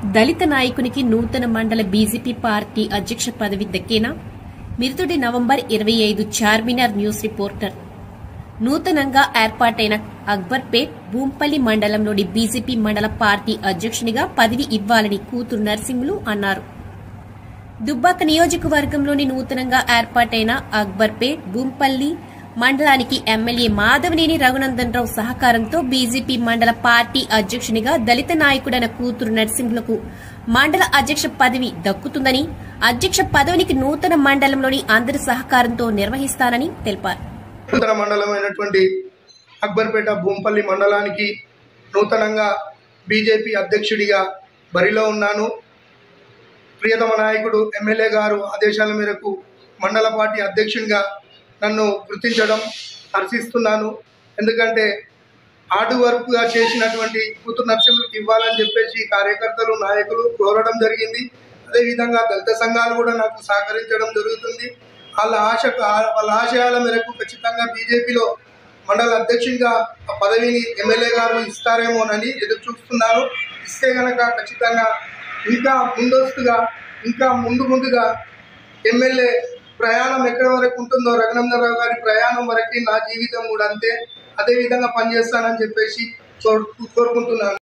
దళిత నాయకునికి నూతన మండల బీజేపీ పార్టీ అధ్యక్ష పదవి దక్కేనా మిరుతుడి నవంబర్ ఇరవై ఐదు చార్మినార్ న్యూస్ రిపోర్టర్ నూతనంగా ఏర్పాటైన అక్బర్పేట్ భూంపల్లి మండలంలోని బీజేపీ మండల పార్టీ అధ్యక్షునిగా పదవి ఇవ్వాలని కూతురు నరసింహులు అన్నారు దుబ్బాక నియోజకవర్గంలోని నూతనంగా ఏర్పాటైన అక్బర్పేట్ భూంపల్లి మండలానికి ఎమ్మెల్యే మాధవనేని రఘునందన్ రావు సహకారంతో బీజేపీ మండల పార్టీ అధ్యక్షునిగా దళిత నాయకుడైన కూతురు నరసింహులకు మండల అధ్యక్ష పదవి దక్కుతుందని అధ్యక్ష పదవికి నూతన మండలంలోని అందరి సహకారంతో నిర్వహిస్తానని తెలిపారు నూతన మండలమైనటువంటి అక్బర్పేట భూంపల్లి మండలానికి నూతనంగా బీజేపీ అధ్యక్షుడిగా బరిలో ఉన్నాను ప్రియతమ నాయకుడు ఎమ్మెల్యే గారు ఆదేశాల మేరకు మండల పార్టీ అధ్యక్షునిగా నన్ను గుర్తించడం హర్షిస్తున్నాను ఎందుకంటే హార్డ్ వర్క్గా చేసినటువంటి కూతురు నరసింహులకు ఇవ్వాలని చెప్పేసి కార్యకర్తలు నాయకులు కోరడం జరిగింది అదేవిధంగా దళిత సంఘాలు కూడా నాకు సహకరించడం జరుగుతుంది వాళ్ళ ఆశ వాళ్ళ ఆశయాల మేరకు ఖచ్చితంగా బీజేపీలో మండల అధ్యక్షునిగా ఆ పదవిని ఎమ్మెల్యే గారు ఇస్తారేమోనని ఎదురు చూస్తున్నాను ఇస్తే గనక ఖచ్చితంగా ఇంకా ముందస్తుగా ఇంకా ముందు ముందుగా ఎమ్మెల్యే ప్రయాణం ఎక్కడి వరకు ఉంటుందో రఘునందనరావు గారి ప్రయాణం వరకు నా జీవితం కూడా అంతే అదే విధంగా పనిచేస్తానని చెప్పేసి కోరు కోరుకుంటున్నాను